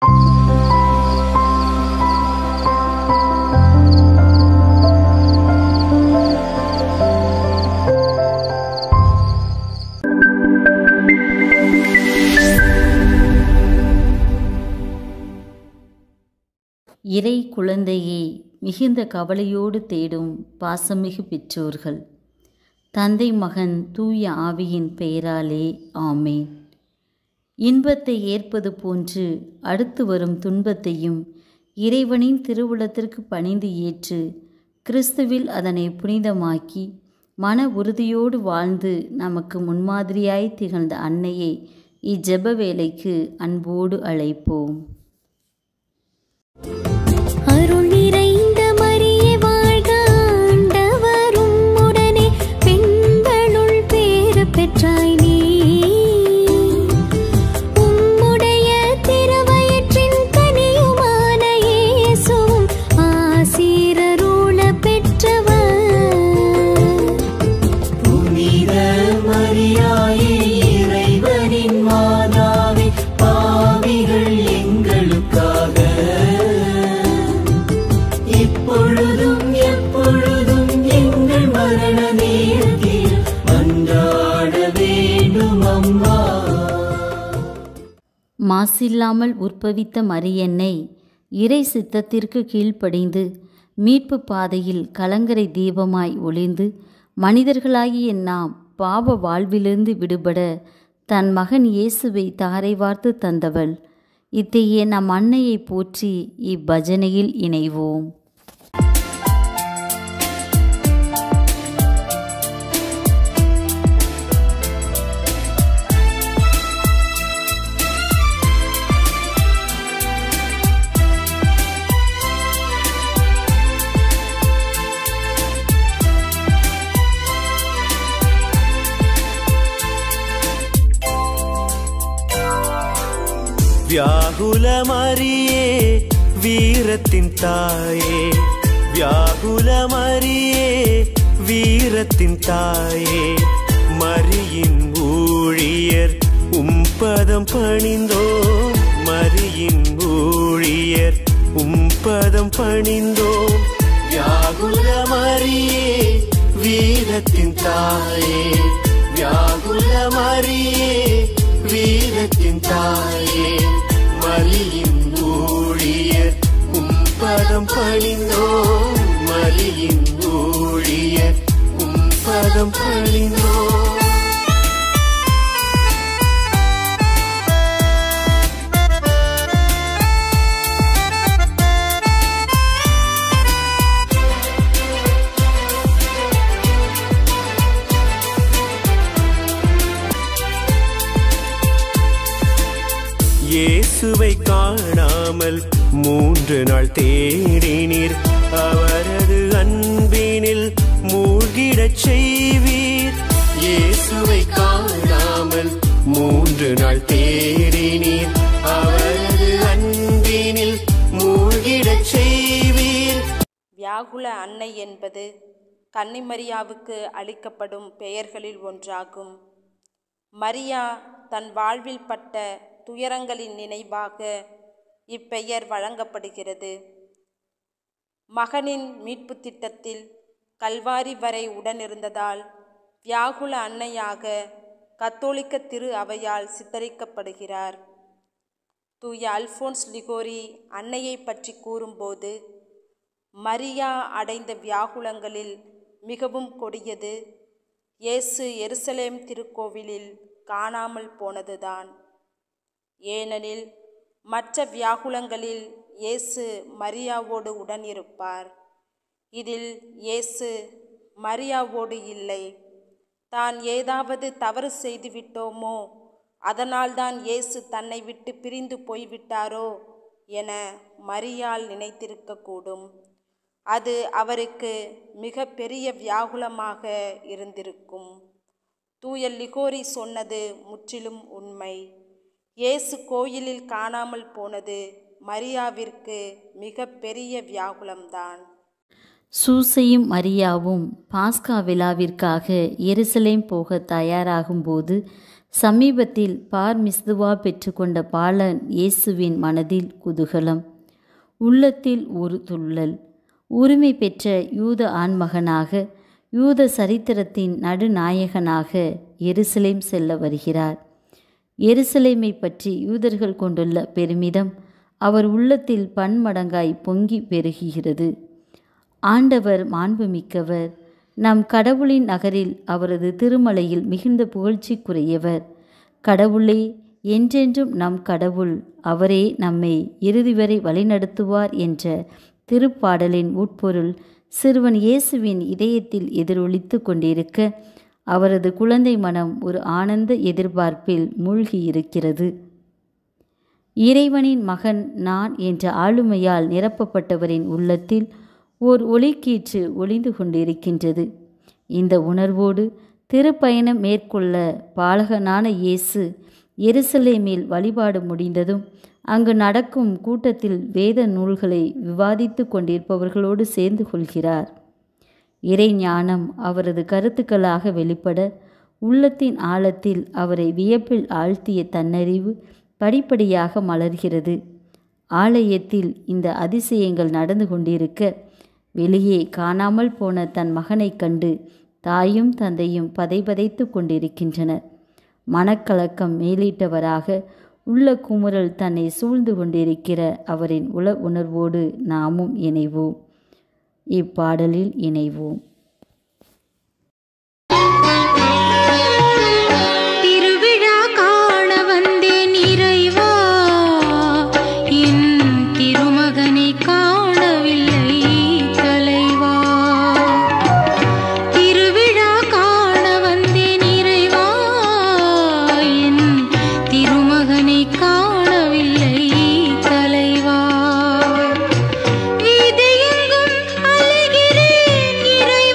இறை குழந்தையை மிகுந்த கவலையோடு தேடும் பாசமிகு பெற்றோர்கள் தந்தை மகன் தூய ஆவியின் பெயராலே ஆமேன் இன்பத்தை ஏற்பது போன்று அடுத்து வரும் துன்பத்தையும் இறைவனின் திருவுளத்திற்கு பணிந்து ஏற்று கிறிஸ்துவில் அதனை புனிதமாக்கி மன உறுதியோடு வாழ்ந்து நமக்கு முன்மாதிரியாய் திகழ்ந்த அன்னையை இஜெப வேலைக்கு அன்போடு அழைப்போம் அருள் நிறைந்த மரியே வாழ்க ஆண்டவரும் உடனே பெண்களுள் பேறு பெற்றாய் நீ உம்முடைய திருவயிற்றின் கனியுமான இயேசுவும் ஆசீரருள பெற்றவர் புனித மரியாயே இறைவனின் மாதாவே பாவிகள் எங்களுக்காக இப்பொழுதும் எப்பொழுதும் எங்கள் மரண நேரத்தில் மன்றாட வேண்டும் அம்மா மாசில்லாமல் உற்பவித்த மரியன்னை இறை சித்தத்திற்கு கீழ்ப்படிந்து மீட்பு பாதையில் கலங்கரை தீபமாய் ஒளிர்ந்து மனிதர்களாகிய நாம் பாவ வாழ்விலிருந்து விடுபட தன் மகன் இயேசுவை தாரை வார்த்து தந்தவள் இத்தகைய நம் அன்னையை போற்றி இப்பஜனையில் இணைவோம் വ്യാകുലമറിയേ വീരത്തിൻ തായേ വ്യാകുലമറിയേ വീരത്തിൻ തായേ മരിയിൻ ഊഴിയർ ഉംപദം പണിന്തോ മരിയിൻ ഊഴിയർ ഉംപദം പണിന്തോ വ്യാകുലമറിയേ വീരത്തിൻ തായേ വ്യാകുലമറിയേ வீரத்தின் தாயே மலியின் ஊழியர் உம்பதம் பணிந்தோ மலியின் ஊழியர் உம்பதம் பணிந்தோ இயேசுவை காணாமல் மூன்று நாள் தேடினீர் அவரது அன்பினில் மூழ்கிடச் செய்வீர் இயேசுவை காணாமல் மூன்று நாள் தேடினீர் அவரது அன்பினில் மூழ்கிடச் செய்வீர் வியாகுல அன்னை என்பது கன்னிமரியாவுக்கு அளிக்கப்படும் பெயர்களில் ஒன்றாகும் மரியா தன் வாழ்வில் பட்ட துயரங்களின் நினைவாக இப்பெயர் வழங்கப்படுகிறது மகனின் மீட்பு திட்டத்தில் கல்வாரி வரை உடனிருந்ததால் வியாகுல அன்னையாக கத்தோலிக்க திரு அவையால் சித்தரிக்கப்படுகிறார் தூய அல்போன்ஸ் லிகோரி அன்னையை பற்றி கூறும்போது மரியா அடைந்த வியாகுலங்களில் மிகவும் கொடியது இயேசு எருசலேம் திருக்கோவிலில் காணாமல் போனதுதான் ஏனெனில் மற்ற வியாகுலங்களில் இயேசு மரியாவோடு உடன் இருப்பார் இதில் இயேசு மரியாவோடு இல்லை தான் ஏதாவது தவறு செய்துவிட்டோமோ அதனால்தான் இயேசு தன்னை விட்டு பிரிந்து போய்விட்டாரோ என மரியாள் நினைத்திருக்கக்கூடும் அது அவருக்கு மிக பெரிய வியாகுலமாக இருந்திருக்கும் தூய லிகோரி சொன்னது முற்றிலும் உண்மை இயேசு கோயிலில் காணாமல் போனது மரியாவிற்கு மிக பெரிய வியாகுலம்தான் சூசையும் மரியாவும் பாஸ்கா விழாவிற்காக எருசலேம் போக தயாராகும்போது சமீபத்தில் பார் மிஸ்துவா பெற்றுக்கொண்ட பாலன் இயேசுவின் மனதில் குதூகலம் உள்ளத்தில் ஒரு துள்ளல் உரிமை பெற்ற யூத ஆண்மகனாக யூத சரித்திரத்தின் நடுநாயகனாக எருசலேம் செல்ல வருகிறார் எருசலேமை பற்றி யூதர்கள் கொண்டுள்ள பெருமிதம் அவர் உள்ளத்தில் பன்மடங்காய் பொங்கி பெருகுகிறது ஆண்டவர் மாண்புமிக்கவர் நம் கடவுளின் நகரில் அவரது திருமலையில் மிகுந்த புகழ்ச்சிக்குரியவர் கடவுளே என்றென்றும் நம் கடவுள் அவரே நம்மை இறுதி வரை வழிநடத்துவார் என்ற திருப்பாடலின் உட்பொருள் சிறுவன் இயேசுவின் இதயத்தில் எதிரொலித்து கொண்டிருக்க அவரது குழந்தை மனம் ஒரு ஆனந்த எதிர்பார்ப்பில் மூழ்கியிருக்கிறது இறைவனின் மகன் நான் என்ற ஆளுமையால் நிரப்பப்பட்டவரின் உள்ளத்தில் ஓர் ஒளிக்கீற்று ஒளிந்து கொண்டிருக்கின்றது இந்த உணர்வோடு திருப்பயணம் மேற்கொள்ள பாலகனான இயேசு எருசலேமில் வழிபாடு முடிந்ததும் அங்கு நடக்கும் கூட்டத்தில் வேத நூல்களை விவாதித்து கொண்டிருப்பவர்களோடு சேர்ந்து கொள்கிறார் இறை ஞானம் அவரது கருத்துக்களாக வெளிப்பட உள்ளத்தின் ஆழத்தில் அவரை வியப்பில் ஆழ்த்திய தன்னறிவு படிப்படியாக மலர்கிறது ஆலயத்தில் இந்த அதிசயங்கள் நடந்து கொண்டிருக்க வெளியே காணாமல் போன தன் மகனைக் கண்டு தாயும் தந்தையும் பதைபதைத்து கொண்டிருக்கின்றனர் மனக்கலக்கம் மேலிட்டவராக உள்ள குமுறல் தன்னை சூழ்ந்து கொண்டிருக்கிற அவரின் உள உணர்வோடு நாமும் இணைவோம் இப்பாடலில் இணைவோம் திருவிழா காண வந்தேன் இறைவா என் திருமகனை காணவில்லை தலைவா திருவிழா காண வந்தேன் இறைவா என் திருமகனை காணவில்லை தலைவா வீதியெங்கும் அலைகிறேன் இறைவா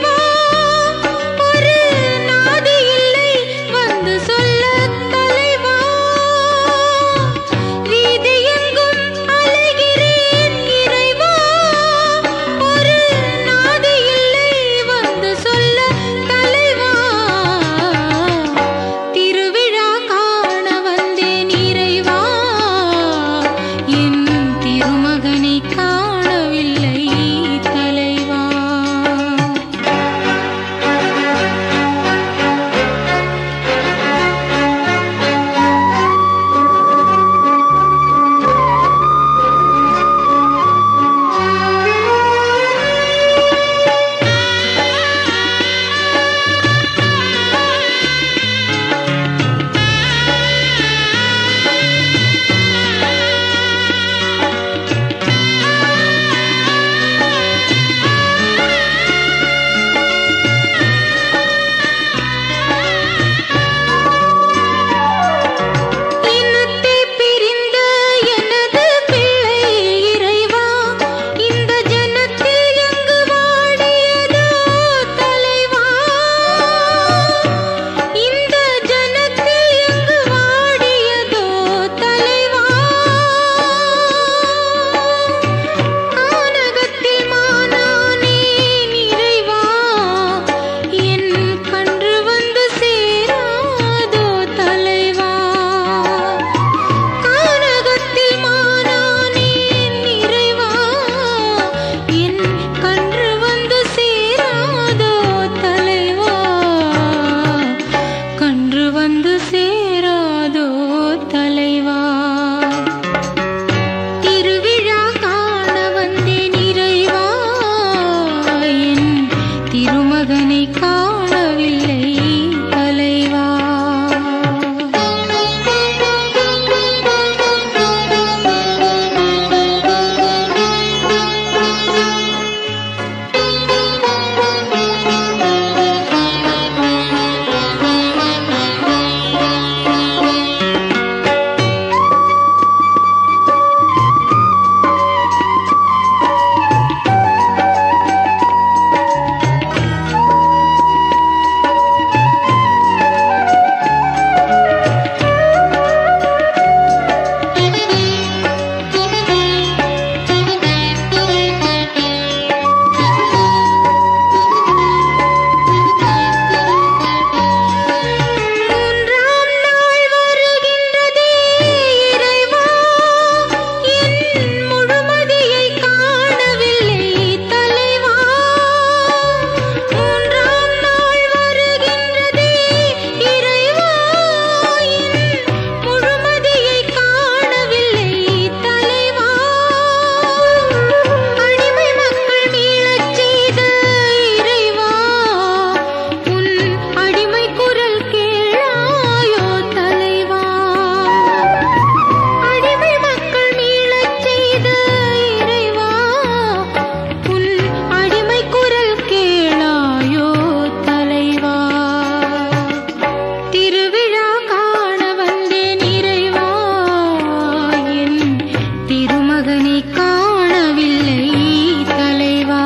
திருமகனை காணவில்லை தலைவா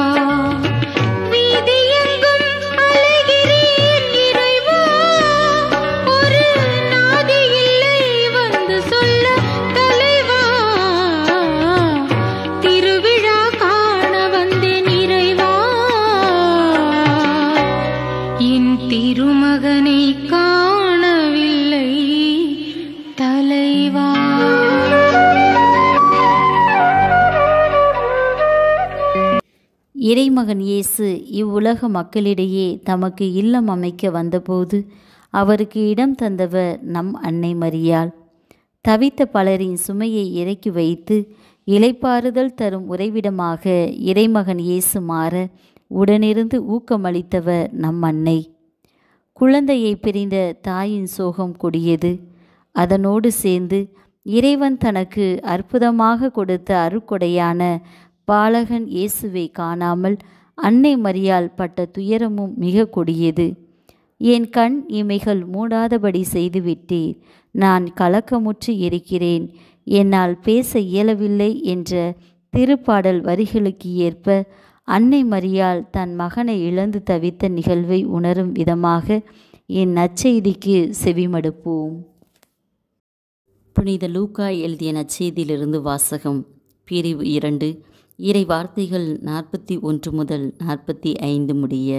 வீதியெங்கும் அலைகிறேன் இறைவா ஒரு நாதி இல்லை வந்து சொல்ல தலைவா திருவிழா காண வந்தேன் இறைவா என் திருமகனை காணவில்லை தலைவா இறைமகன் இயேசு இவ்வுலக மக்களிடையே தமக்கு இல்லம் அமைக்க வந்தபோது அவருக்கு இடம் தந்தவர் நம் அன்னை மரியாள் தவித்த பலரின் சுமையை இறக்கி வைத்து இலைப்பாறுதல் தரும் உறைவிடமாக இறைமகன் இயேசு மாற உடனிருந்து ஊக்கமளித்தவர் நம் அன்னை குழந்தையை பிரிந்த தாயின் சோகம் கொடியது அதனோடு சேர்ந்து இறைவன் தனக்கு அற்புதமாக கொடுத்த அருட்கொடையான பாலகன் இயேசுவை காணாமல் அன்னை மரியாள் பட்ட துயரமும் மிக கொடியது என் கண் இமைகள் மூடாதபடி செய்துவிட்டீர் நான் கலக்கமுற்று இருக்கிறேன் என்னால் பேச இயலவில்லை என்ற திருப்பாடல் வரிகளுக்கு ஏற்ப அன்னை மரியாள் தன் மகனை இழந்து தவித்த நிகழ்வை உணரும் விதமாக என் நற்செய்திக்கு செவிமடுப்போம் புனித லூக்கா எழுதிய நற்செய்தியிலிருந்து வாசகம் பிரிவு இரண்டு இறை வார்த்தைகள் நாற்பத்தி ஒன்று முதல் நாற்பத்தி ஐந்து முடிய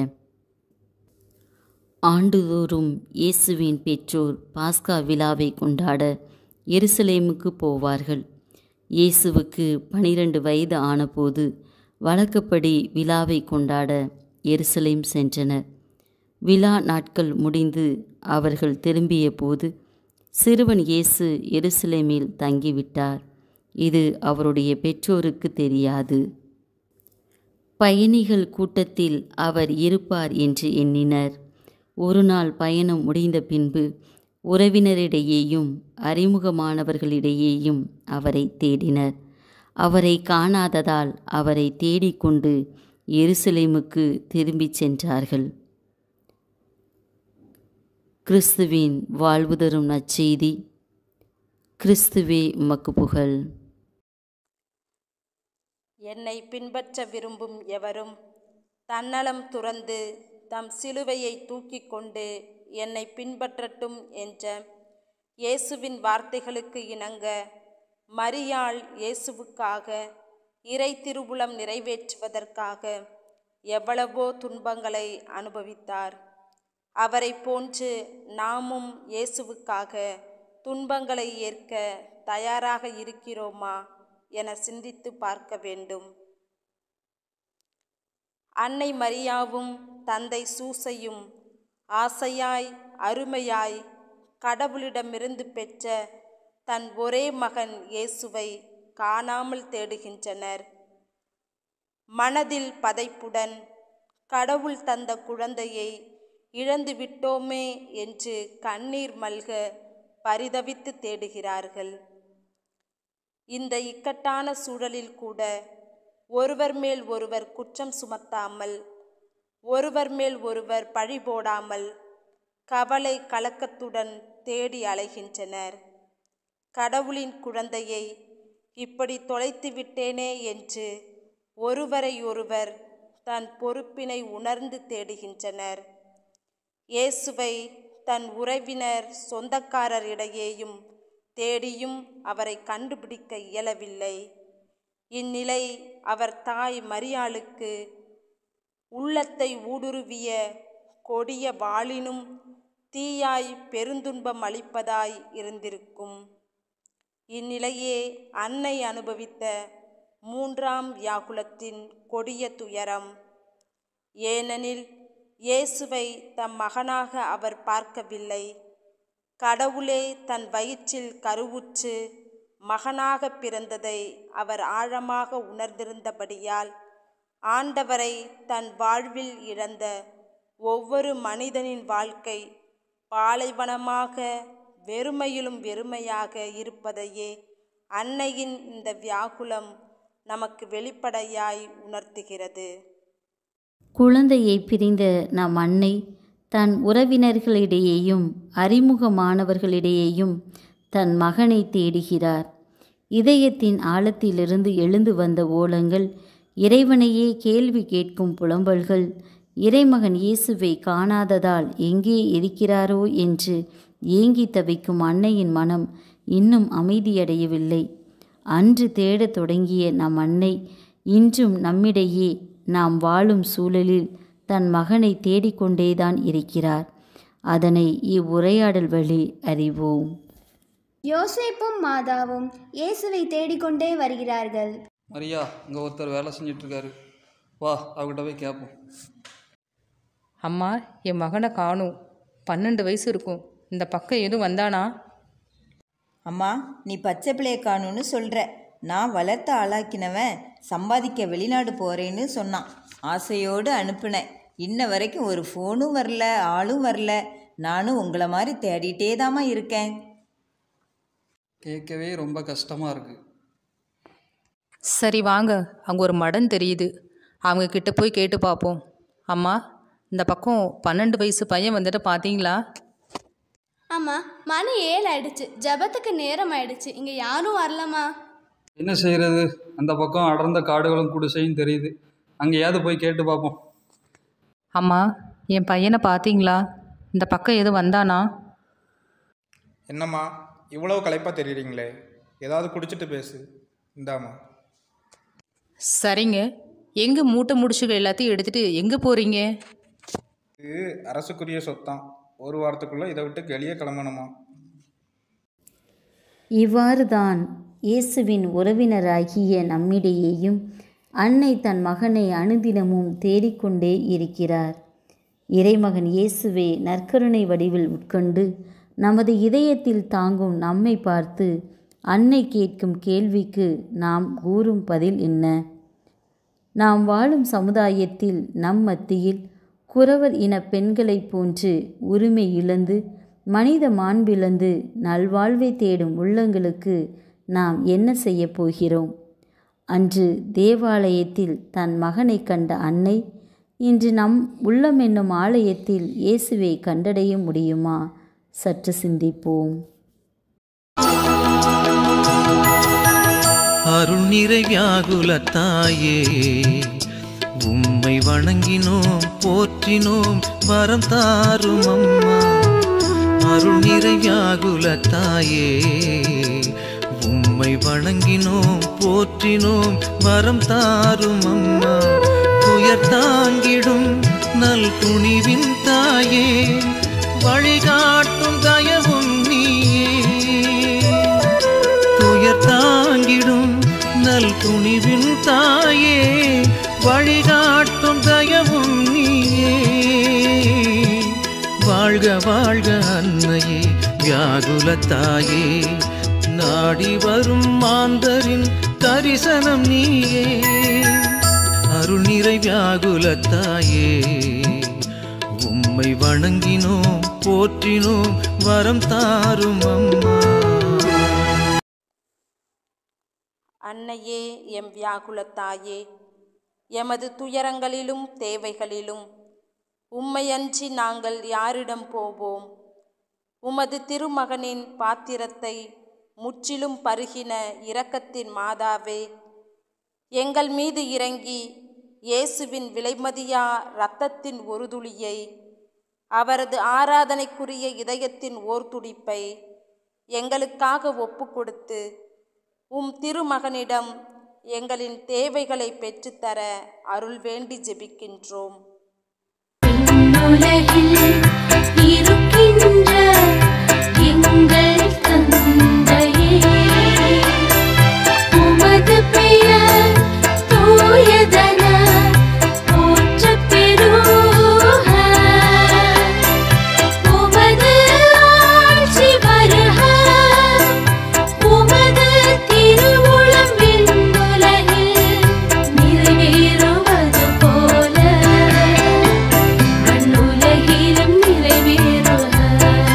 ஆண்டுதோறும் இயேசுவின் பெற்றோர் பாஸ்கா விழாவை கொண்டாட எருசலேமுக்கு போவார்கள் இயேசுவுக்கு பனிரெண்டு வயது ஆனபோது வழக்கப்படி விழாவை கொண்டாட எருசலேம் சென்றனர் விழா நாட்கள் முடிந்து அவர்கள் திரும்பிய போது சிறுவன் இயேசு எருசலேமில் தங்கிவிட்டார் இது அவருடைய பெற்றோருக்கு தெரியாது பயணிகள் கூட்டத்தில் அவர் இருப்பார் என்று எண்ணினர் ஒரு நாள் பயணம் முடிந்த பின்பு உறவினரிடையேயும் அறிமுகமானவர்களிடையேயும் அவரை தேடினர் அவரை காணாததால் அவரை தேடிக்கொண்டு எருசலேமுக்கு திரும்பிச் சென்றார்கள் கிறிஸ்துவின் வாழ்வு தரும் நற்செய்தி கிறிஸ்துவே உமக்கு புகழ் என்னை பின்பற்ற விரும்பும் எவரும் தன்னலம் துறந்து தம் சிலுவையை தூக்கிக் கொண்டு என்னை பின்பற்றட்டும் என்ற இயேசுவின் வார்த்தைகளுக்கு இணங்க மரியாள் இயேசுவுக்காக இறை திருவுளம் நிறைவேற்றுவதற்காக எவ்வளவோ துன்பங்களை அனுபவித்தார் அவரை போன்று நாமும் இயேசுவுக்காக துன்பங்களை ஏற்க தயாராக இருக்கிறோமா என சிந்தித்து பார்க்க வேண்டும் அன்னை மரியாவும் தந்தை சூசையும் ஆசையாய் அருமையாய் கடவுளிடமிருந்து பெற்ற தன் ஒரே மகன் இயேசுவை காணாமல் தேடுகின்றனர் மனதில் பதைப்புடன் கடவுள் தந்த குழந்தையை இழந்து விட்டோமே என்று கண்ணீர் மல்க பரிதவித்து தேடுகிறார்கள் இந்த இக்கட்டான சூழலில் கூட ஒருவர் மேல் ஒருவர் குற்றம் சுமத்தாமல் ஒருவர் மேல் ஒருவர் பழி போடாமல் கவலை கலக்கத்துடன் தேடி அலைகின்றனர் கடவுளின் குழந்தையை இப்படி தொலைத்து விட்டேனே என்று ஒருவரை ஒருவர் தன் பொறுப்பினை உணர்ந்து தேடுகின்றனர் இயேசுவை தன் உறவினர் சொந்தக்காரரிடையேயும் தேடியும் அவரை கண்டுபிடிக்க இயலவில்லை இந்நிலை அவர் தாய் மரியாளுக்கு உள்ளத்தை ஊடுருவிய கொடிய வாளினும் தீயாய் பெருந்துன்பம் அளிப்பதாய் இருந்திருக்கும் இந்நிலையே அன்னை அனுபவித்த மூன்றாம் வியாகுலத்தின் கொடிய துயரம் ஏனெனில் இயேசுவை தம் மகனாக அவர் பார்க்கவில்லை கடவுளே தன் வயிற்றில் கருவுற்று மகனாக பிறந்ததை அவர் ஆழமாக உணர்ந்திருந்தபடியால் ஆண்டவரை தன் வாழ்வில் இழந்த ஒவ்வொரு மனிதனின் வாழ்க்கை பாலைவனமாக வெறுமையிலும் வெறுமையாக இருப்பதையே அன்னையின் இந்த வியாகுலம் நமக்கு வெளிப்படையாய் உணர்த்துகிறது குழந்தையை பிரிந்த நம் அன்னை தன் உறவினர்களிடையேயும் அறிமுகமானவர்களிடையேயும் தன் மகனை தேடுகிறார் இதயத்தின் ஆழத்திலிருந்து எழுந்து வந்த ஓலங்கள் இறைவனையே கேள்வி கேட்கும் புலம்பல்கள் இறைமகன் இயேசுவை காணாததால் எங்கே இருக்கிறாரோ என்று ஏங்கி தவிக்கும் அன்னையின் மனம் இன்னும் அமைதியடையவில்லை அன்று தேடத் தொடங்கிய நம் அன்னை இன்றும் நம்மிடையே நாம் வாழும் சூழலில் தன் மகனை தேடிக்கொண்டேதான் இருக்கிறார் அதனை இவ்வுரையாடல் வழி அறிவோம் யோசேப்பும் மாதாவும் இயேசுவை தேடிக்கொண்டே வருகிறார்கள் மரியா இங்கே ஒருத்தர் வேலை செஞ்சிட்ருக்காரு வா அவகிட்ட போய் கேட்போம் அம்மா என் மகனை காணும் பன்னெண்டு வயசு இருக்கும் இந்த பக்கம் எதுவும் வந்தானா அம்மா நீ பச்சை பிள்ளைய காணும்னு சொல்கிற நான் வளர்த்து ஆளாக்கினவன் சம்பாதிக்க வெளிநாடு போகிறேன்னு சொன்னான் ஆசையோடு அனுப்புனேன் இன்ன வரைக்கும் ஒரு ஃபோனும் வரல ஆளும் வரல நானும் உங்களை மாதிரி தேடிட்டே தாம்மா இருக்கேன் கேட்கவே ரொம்ப கஷ்டமாக இருக்குது சரி வாங்க அங்கே ஒரு மடம் தெரியுது அவங்க கிட்ட போய் கேட்டு பார்ப்போம் அம்மா இந்த பக்கம் பன்னெண்டு வயசு பையன் வந்துட்டு பார்த்தீங்களா ஆமாம் மணி ஏழு ஆயிடுச்சு ஜபத்துக்கு நேரம் ஆயிடுச்சு இங்கே யாரும் வரலம்மா என்ன செய்கிறது அந்த பக்கம் அடர்ந்த காடுகளும் குடிசையும் தெரியுது அங்கேயாவது போய் கேட்டு பார்ப்போம் அம்மா என் பையனை பார்த்தீங்களா இந்த பக்கம் எதுவும் வந்தானா என்னம்மா இவ்வளோ களைப்பாக தெரியுறீங்களே ஏதாவது குடிச்சிட்டு பேசு இந்தாம்மா சரிங்க எங்கே மூட்டை முடிச்சுகள் எல்லாத்தையும் எடுத்துகிட்டு எங்கே போகிறீங்க இது அரசுக்குரிய சொத்தான் ஒரு வாரத்துக்குள்ளே இதை விட்டு வெளியே கிளம்பணுமா இவ்வாறு தான் இயேசுவின் உறவினராகிய நம்மிடையேயும் அன்னை தன் மகனை அனுதினமும் தேடிக்கொண்டே இருக்கிறார் இறைமகன் இயேசுவே நற்கருணை வடிவில் உட்கொண்டு நமது இதயத்தில் தாங்கும் நம்மை பார்த்து அன்னை கேட்கும் கேள்விக்கு நாம் கூறும் பதில் என்ன நாம் வாழும் சமுதாயத்தில் நம் மத்தியில் குறவர் இன பெண்களைப் போன்று உரிமை இழந்து மனித மாண்பிழந்து நல்வாழ்வை தேடும் உள்ளங்களுக்கு நாம் என்ன செய்யப் போகிறோம் அன்று தேவாலயத்தில் தன் மகனை கண்ட அன்னை இன்று நம் உள்ளம் என்னும் ஆலயத்தில் இயேசுவை கண்டடைய முடியுமா சற்று சிந்திப்போம் அருள் நிறை வியாகுல தாயே உம்மை வணங்கினோம் போற்றினோம் வரம் தாரும் அம்மா அருள் நிறை வியாகுல தாயே உம்மை வணங்கினோம் போற்றினோம் வரம் தாரும் அம்மா துயர் தாங்கிடும் நல் துணிவின் தாயே வழிகாட்டும் தயவும் நீயே துயர் தாங்கிடும் நல் துணிவின் தாயே வழிகாட்டும் தயவும் நீயே வாழ்க வாழ்க அன்னையே வியாகுல தாயே நாடி வரும் மாந்தரின் தரிசனம் நீயே அருள் நிறை வியாகுல தாயே உம்மை வணங்கினோம் போற்றினோம் வரம் தாரும் அம்மா அன்னையே எம் வியாகுலத்தாயே எமது துயரங்களிலும் தேவைகளிலும் உம்மையன்றி நாங்கள் யாரிடம் போவோம் உமது திருமகனின் பாத்திரத்தை முற்றிலும் பருகின இரக்கத்தின் மாதாவே எங்கள் மீது இறங்கி இயேசுவின் விலைமதியா இரத்தத்தின் ஒரு துளியை அவரது ஆராதனைக்குரிய இதயத்தின் ஓர் துடிப்பை எங்களுக்காக ஒப்பு கொடுத்து உம் திருமகனிடம் எங்களின் தேவைகளை பெற்றுத்தர அருள் வேண்டி ஜெபிக்கின்றோம் உலகில் இருக்கின்ற எங்கள் தந்தையே உமது பெயர் தூயதன போற்றப் பெறுக உமது ஆட்சி வருக உமது திருவுளம் விண்ணுலகில் நிறைவேறுவது போல மண்ணுலகிலும் நிறைவேறுக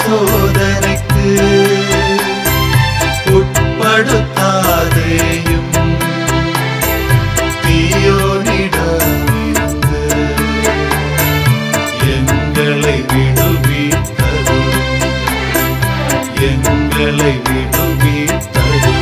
சோதனைக்கு உட்படுத்தாதேயும் தீயோனிடமிருந்து எங்களை விடுவித்தரும் எங்களை விடுவித்தரும்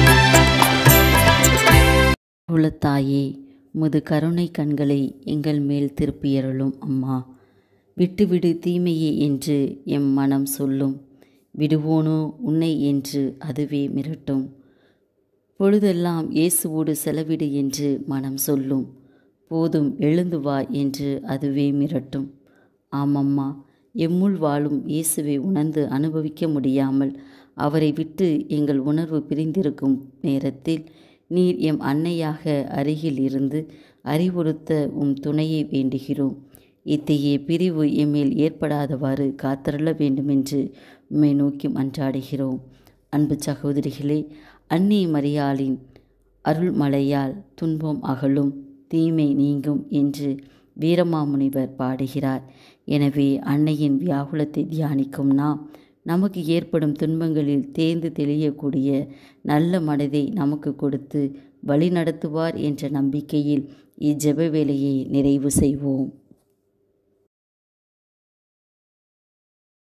குலத்தாயே முது கருணை கண்களை எங்கள் மேல் திருப்பியருளும் அம்மா விட்டுவிடு தீமையே என்று எம் மனம் சொல்லும் விடுவோனோ உன்னை என்று அதுவே மிரட்டும் பொழுதெல்லாம் இயேசுவோடு செலவிடு என்று மனம் சொல்லும் போதும் எழுந்து வா என்று அதுவே மிரட்டும் ஆமம்மா எம்முள் வாழும் இயேசுவை உணர்ந்து அனுபவிக்க முடியாமல் அவரை விட்டு எங்கள் உணர்வு பிரிந்திருக்கும் நேரத்தில் நீர் எம் அன்னையாக அருகில் இருந்து அறிவுறுத்த உம் துணையை வேண்டுகிறோம் இத்தகைய பிரிவு எம்மேல் ஏற்படாதவாறு காத்தருள வேண்டுமென்று உம்மை நோக்கி மன்றாடுகிறோம் அன்பு சகோதரிகளே அன்னி மரியாளின் அருள்மழையால் துன்பம் அகலும் தீமை நீங்கும் என்று வீரமாமுனிவர் பாடுகிறார் எனவே அன்னையின் வியாகுலத்தை தியானிக்கும் நாம் நமக்கு ஏற்படும் துன்பங்களில் தேர்ந்து தெளியக்கூடிய நல்ல மனதை நமக்கு கொடுத்து வழிநடத்துவார் என்ற நம்பிக்கையில் இஜெப வேலையை நிறைவு செய்வோம்